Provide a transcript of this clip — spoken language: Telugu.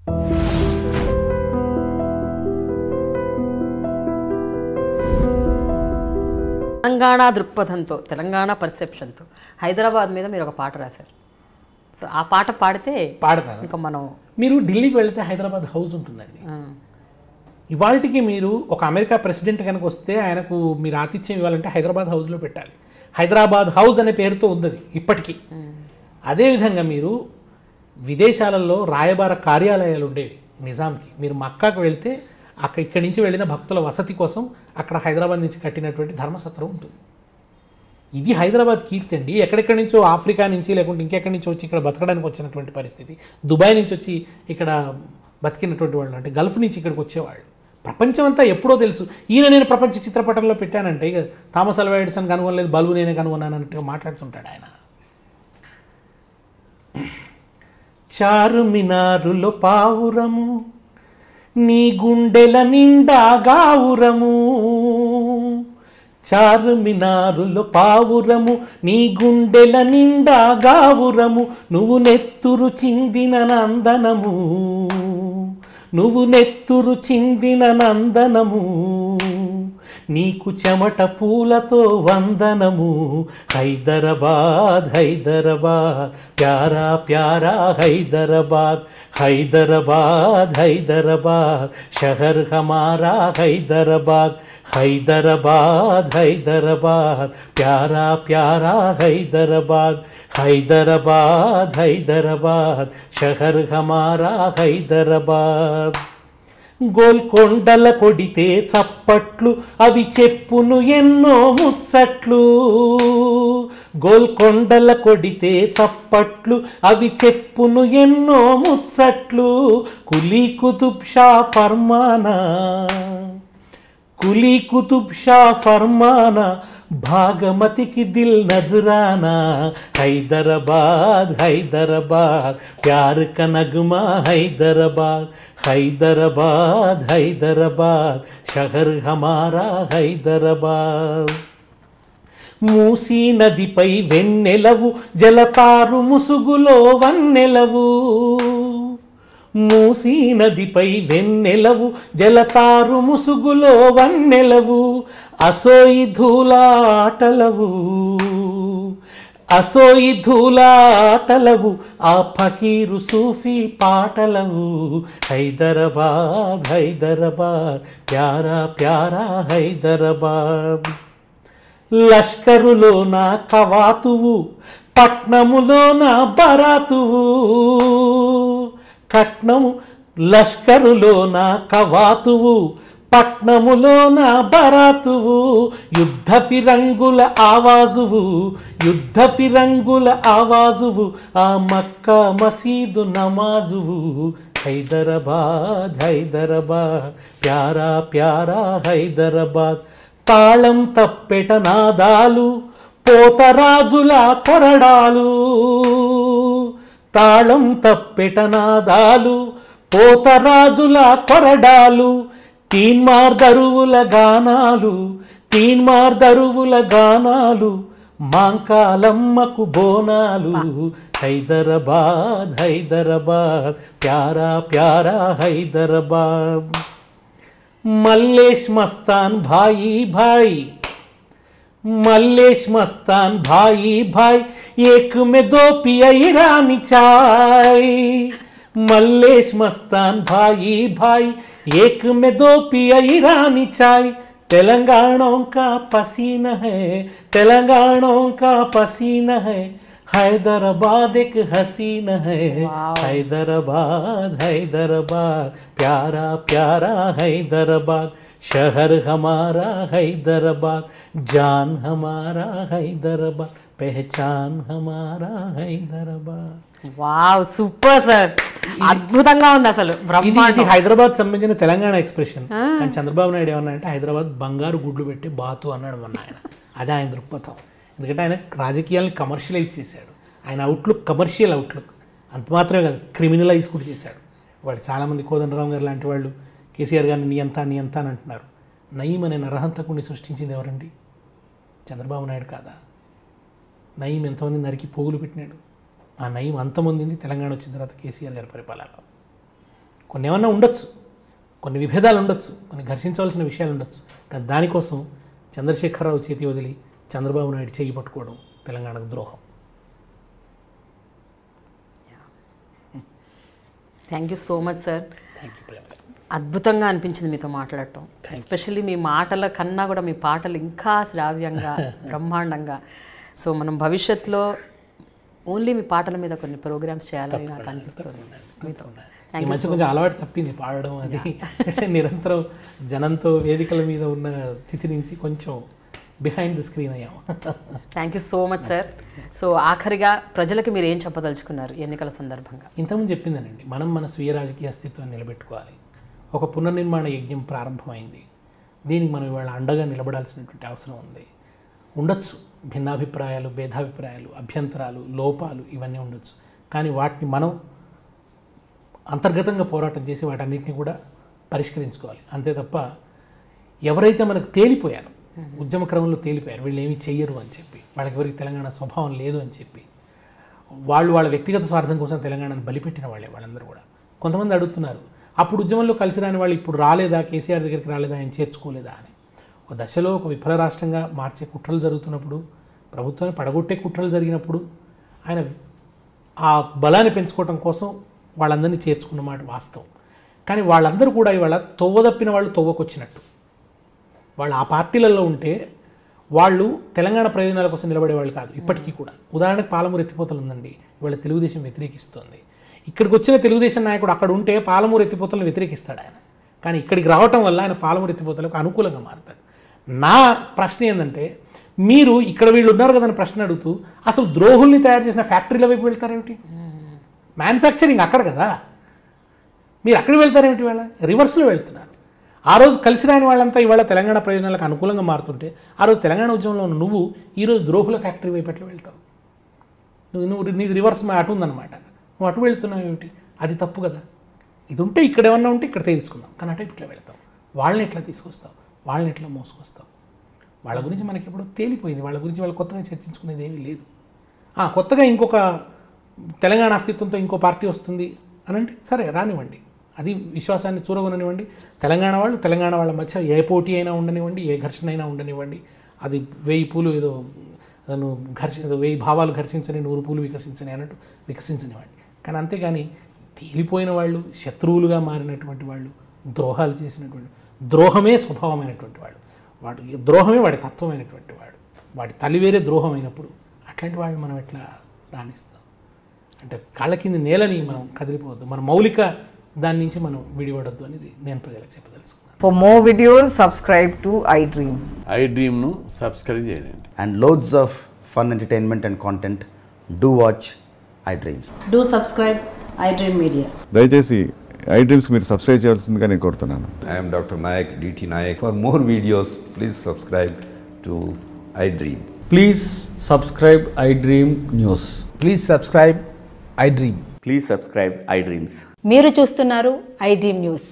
తెలంగాణ దృక్పథంతో తెలంగాణ పర్సెప్షన్తో హైదరాబాద్ మీద మీరు ఒక పాట రాశారు సో ఆ పాట పాడితే పాడతాను ఇంకా మనం మీరు ఢిల్లీకి వెళితే హైదరాబాద్ హౌస్ ఉంటుందండి ఇవాళకి మీరు ఒక అమెరికా ప్రెసిడెంట్ కనుక వస్తే ఆయనకు మీరు ఆతిథ్యం ఇవ్వాలంటే హైదరాబాద్ హౌస్లో పెట్టాలి హైదరాబాద్ హౌస్ అనే పేరుతో ఉంది అది ఇప్పటికీ అదేవిధంగా మీరు విదేశాలలో రాయబార కార్యాలయాలు ఉండేవి నిజాంకి మీరు మక్కాకు వెళ్తే అక్కడ ఇక్కడి నుంచి వెళ్ళిన భక్తుల వసతి కోసం అక్కడ హైదరాబాద్ నుంచి కట్టినటువంటి ధర్మసత్రం ఉంటుంది ఇది హైదరాబాద్ కీర్తి అండి ఎక్కడెక్కడి నుంచో ఆఫ్రికా నుంచి లేకుంటే ఇంకెక్కడి నుంచి వచ్చి ఇక్కడ బతకడానికి వచ్చినటువంటి పరిస్థితి దుబాయ్ నుంచి వచ్చి ఇక్కడ బతికినటువంటి వాళ్ళు అంటే గల్ఫ్ నుంచి ఇక్కడికి వచ్చేవాళ్ళు ప్రపంచం అంతా ఎప్పుడో తెలుసు ఈయన నేను ప్రపంచ చిత్రపటంలో పెట్టానంటే ఇక థామస్ అల్వా ఎడిసన్ కనుగొనలేదు బల్బు నేనే కనుగొన్నాను అన్నట్టుగా మాట్లాడుతుంటాడు ఆయన చారుమినారులో పావురము నీ గుండెల నిండా గావురము చారుమినారులో పావురము నీ గుండెల నిండా గావురము నువ్వు నెత్తురు చిందిన నందనము నువ్వు నెత్తురు చిందిన నందనము నీకు చెమట పూలతో వందనము హైదరాబాద్ హైదరాబాద్ ప్యారా ప్యారా హైదరాబాద్ హైదరాబాద్ హైదరాబాద్ షహర్ హమారా హైదరాబాద్ హైదరాబాద్ హైదరాబాద్ ప్యారా ప్యారా హైదరాబాద్ హైదరాబాద్ హైదరాబాద్ షహర్ హమారా హైదరాబాద్ గోల్కొండల కొడితే చప్పట్లు అవి చెప్పును ఎన్నో ముచ్చట్లు గోల్కొండల కొడితే చప్పట్లు అవి చెప్పును ఎన్నో ముచ్చట్లు కులీ కుతుబ్ షా ఫర్మానా కులీ కుతుబ్ షా ఫర్మానా భాగమతికి దిల్ నజరానా హైదరాబాద్ హైదరాబాద్ ప్యార్ క నగమా హైదరాబాద్ హైదరాబాద్ హైదరాబాద్ షహర్ హమారా హైదరాబాద్ మూసీ నదిపై వెన్నెలవు జలతారు ముసుగులో వన్నెలవు మూసీ నదిపై వెన్నెలవు జలతారు ముసుగులో వన్నెలవు అసోయి ధూలాటలవు అసోయి ధూలాటలవు ఆ ఫకీరు సూఫీ పాటలవు హైదరాబాద్ హైదరాబాద్ ప్యారా ప్యారా హైదరాబాద్ లష్కరులో నా కవాతువు పట్నములో నా బరాతువు కట్నము లష్కరులో నా కవాతువు పట్నములో నా బరాతువు యుద్ధ ఫిరంగుల ఆవాజువు యుద్ధ ఫిరంగుల ఆవాజువు ఆ మక్క మసీదు నమాజువు హైదరాబాద్ హైదరాబాద్ ప్యారా ప్యారా హైదరాబాద్ తాళం తప్పెట నాదాలు పోతరాజుల కొరడాలు తాళం తప్పెట నాదాలు పోతరాజుల కొరడాలు తీన్మార్ దరువుల గానాలు తీన్మార్ దరువుల గానాలు మాంకాలమ్మకు బోనాలు హైదరాబాద్ హైదరాబాద్ ప్యారా ప్యారా హైదరాబాద్ మల్లేష్ మస్తాన్ భాయి భాई मल्लेश मस्तान भाई भाई एक में दो पिया ईरानी चाय मल्लेश मस्तान भाई भाई एक में दो पिया ईरानी चाय तेलंगानों का पसीना है तेलंगानों का पसीना है हैदराबाद एक हसीन है हैदराबाद हैदराबाद प्यारा प्यारा हैदराबाद शहर हमारा हैदराबाद जान हमारा हैदराबाद पहचान हमारा हैदराबाद వావ్ సూపర్ సార్ అద్భుతంగా ఉంది అసలు ఇది బ్రహ్మాండం ఇది హైదరాబాద్ సంబంధించిన తెలంగాణ ఎక్స్ప్రెషన్ కానీ చంద్రబాబు నాయుడు ఏమన్నా అంటే హైదరాబాద్ బంగారు గుడ్లు పెట్టి బాతు అన్నాడు మొన్న ఆయన అదే ఆయన దృక్పథం ఎందుకంటే ఆయన రాజకీయాలను కమర్షియలైజ్ చేశాడు ఆయన అవుట్లుక్ కమర్షియల్ అవుట్లుక్ అంత మాత్రమే కాదు క్రిమినలైజ్ కూడా చేశాడు వాళ్ళు చాలామంది కోదండరామ్ గారు లాంటి వాళ్ళు కేసీఆర్ గారిని నీ అంతా నీ అంతా అని అంటున్నారు నయీం అనే నరహంతకుడిని సృష్టించింది ఎవరండి చంద్రబాబు నాయుడు కాదా నయీం ఎంతమంది నరికి పోగులు పెట్టినాడు ఆ నయీం అంతమందింది తెలంగాణ వచ్చిన తర్వాత కేసీఆర్ గారి పరిపాలనలో కొన్ని ఏమన్నా ఉండొచ్చు కొన్ని విభేదాలు ఉండొచ్చు కొన్ని ఘర్షించవలసిన విషయాలు ఉండొచ్చు కానీ దానికోసం చంద్రశేఖరరావు చేతి వదిలి చంద్రబాబు నాయుడు చేయి పట్టుకోవడం తెలంగాణకు ద్రోహం thank you so much sir thank you ప్రేమ అద్భుతంగా అనిపించింది మీతో మాట్లాడటం ఎస్పెషల్లీ మీ మాటల కన్నా కూడా మీ పాటలు ఇంకా శ్రావ్యంగా బ్రహ్మాండంగా సో మనం భవిష్యత్తులో ఓన్లీ మీ పాటల మీద కొన్ని ప్రోగ్రామ్స్ చేయాలని నాకు అనిపిస్తుంది మీతో ఈ మధ్య కొంచెం అలవాటు తప్పింది పాడడం అది అంటే నిరంతరం జనంతో వేదికల మీద ఉన్న స్థితి నుంచి కొంచెం బిహైండ్ ది స్క్రీన్ అయ్యాం thank you so much sir so ఆఖరిగా ప్రజలకు మీరు ఏం చెప్పదలుచుకున్నారు ఎన్నికల సందర్భంగా ఇంతకుముందు చెప్పిందనండి మనం మన స్వీయ రాజకీయ అస్తిత్వాన్ని నిలబెట్టుకోవాలి ఒక పునర్నిర్మాణ యజ్ఞం ప్రారంభమైంది దీనికి మనం ఇవాళ అండగా నిలబడాల్సినటువంటి అవసరం ఉంది ఉండొచ్చు భిన్నాభిప్రాయాలు భేదాభిప్రాయాలు అభ్యంతరాలు లోపాలు ఇవన్నీ ఉండొచ్చు కానీ వాటిని మనం అంతర్గతంగా పోరాటం చేసి వాటన్నిటిని కూడా పరిష్కరించుకోవాలి అంతే తప్ప ఎవరైతే మనకు తేలిపోయారు ఉద్యమ క్రమంలో తేలిపోయారు వీళ్ళు ఏమీ చెయ్యరు అని చెప్పి వాళ్ళకి ఎవరికి తెలంగాణ స్వభావం లేదు అని చెప్పి వాళ్ళు వాళ్ళ వ్యక్తిగత స్వార్థం కోసం తెలంగాణను బలిపెట్టిన వాళ్ళే వాళ్ళందరూ కూడా కొంతమంది అడుగుతున్నారు అప్పుడు ఉద్యమంలో కలిసి రాని వాళ్ళు ఇప్పుడు రాలేదా కేసీఆర్ దగ్గరికి రాలేదా ఆయన చేర్చుకోలేదా అని ఒక దశలో ఒక విఫల రాష్ట్రంగా మార్చే కుట్రలు జరుగుతున్నప్పుడు ప్రభుత్వాన్ని పడగొట్టే కుట్రలు జరిగినప్పుడు ఆయన ఆ బలాన్ని పెంచుకోవడం కోసం వాళ్ళందరినీ చేర్చుకున్న మాట వాస్తవం కానీ వాళ్ళందరూ కూడా ఇవాళ తొవ్వదప్పిన వాళ్ళు తొవ్వకొచ్చినట్టు వాళ్ళు ఆ పార్టీలలో ఉంటే వాళ్ళు తెలంగాణ ప్రయోజనాల కోసం నిలబడే వాళ్ళు కాదు ఇప్పటికీ కూడా ఉదాహరణకు పాలమూరు ఎత్తిపోతలు ఉందండి ఇవాళ తెలుగుదేశం వ్యతిరేకిస్తోంది ఇక్కడికి వచ్చిన తెలుగుదేశం నాయకుడు అక్కడ ఉంటే పాలమూరు ఎత్తిపోతలను వ్యతిరేకిస్తాడు ఆయన కానీ ఇక్కడికి రావటం వల్ల ఆయన పాలమూరు ఎత్తిపోతలకు అనుకూలంగా మారుతాడు నా ప్రశ్న ఏంటంటే మీరు ఇక్కడ వీళ్ళు ఉన్నారు కదా అని ప్రశ్న అడుగుతూ అసలు ద్రోహుల్ని తయారు చేసిన ఫ్యాక్టరీల వైపు వెళ్తారేమిటి మ్యానుఫ్యాక్చరింగ్ అక్కడ కదా మీరు అక్కడికి వెళ్తారేమిటి వాళ్ళ రివర్స్లో వెళ్తున్నారు ఆ రోజు కలిసి రాని వాళ్ళంతా ఇవాళ తెలంగాణ ప్రయోజనాలకు అనుకూలంగా మారుతుంటే ఆ రోజు తెలంగాణ ఉద్యమంలో ఉన్న నువ్వు ఈరోజు ద్రోహుల ఫ్యాక్టరీ వైపు ఎట్లా వెళ్తావు నువ్వు నువ్వు నీది రివర్స్ మా అటు ఉందన్నమాట నువ్వు అటు వెళ్తున్నావు ఏమిటి అది తప్పు కదా ఇది ఉంటే ఇక్కడ ఏమన్నా ఉంటే ఇక్కడ తేల్చుకుందాం కానీ అటు ఇట్లా వెళ్తావు వాళ్ళని ఎట్లా తీసుకొస్తావు వాళ్ళని ఎట్లా మోసుకొస్తావు వాళ్ళ గురించి మనకి ఎప్పుడో తేలిపోయింది వాళ్ళ గురించి వాళ్ళు కొత్తగా చర్చించుకునేది ఏమీ లేదు ఆ, కొత్తగా ఇంకొక తెలంగాణ అస్తిత్వంతో ఇంకో పార్టీ వస్తుంది అని అంటే సరే రానివ్వండి అది విశ్వాసాన్ని చూరగొననివ్వండి తెలంగాణ వాళ్ళు తెలంగాణ వాళ్ళ మధ్య ఏ పోటీ అయినా ఉండనివ్వండి ఏ ఘర్షణ అయినా ఉండనివ్వండి అది వెయ్యి పూలు ఏదో అతను ఘర్షి ఏదో వెయ్యి భావాలు ఘర్షించని నూరు పూలు వికసించని అన్నట్టు వికసించనివ్వండి కానీ అంతేగాని తేలిపోయిన వాళ్ళు శత్రువులుగా మారినటువంటి వాళ్ళు ద్రోహాలు చేసినటువంటి ద్రోహమే స్వభావమైనటువంటి వాడు వాడు ఈ ద్రోహమే వాడి తత్వమైనటువంటి వాడు వాడి తల్లి వేరే ద్రోహం అయినప్పుడు అట్లాంటి వాళ్ళని మనం ఎట్లా రాణిస్తాం అంటే కాళ్ళ కింద నేలని మనం కదిలిపోవద్దు మన మౌలిక దాని నుంచి మనం విడిపడద్దు అనేది నేను ప్రజలకు చెప్పదలుచుకున్నాను For more videos, subscribe to iDream. ఐ డ్రీమ్ను సబ్స్క్రైబ్ చేయండి and loads of fun entertainment and content, do watch iDreams. Do subscribe iDream Media. దయచేసి ఐ డ్రీమ్స్ మీరు సబ్స్క్రైబ్ చేయాల్సిందిగా నేను కోరుతున్నాను I am Dr. Nayak, DT Nayak. For more videos, please subscribe to iDream. Please subscribe iDream News. Please subscribe iDream. Please subscribe iDreams. మీరు చూస్తున్నారు iDream న్యూస్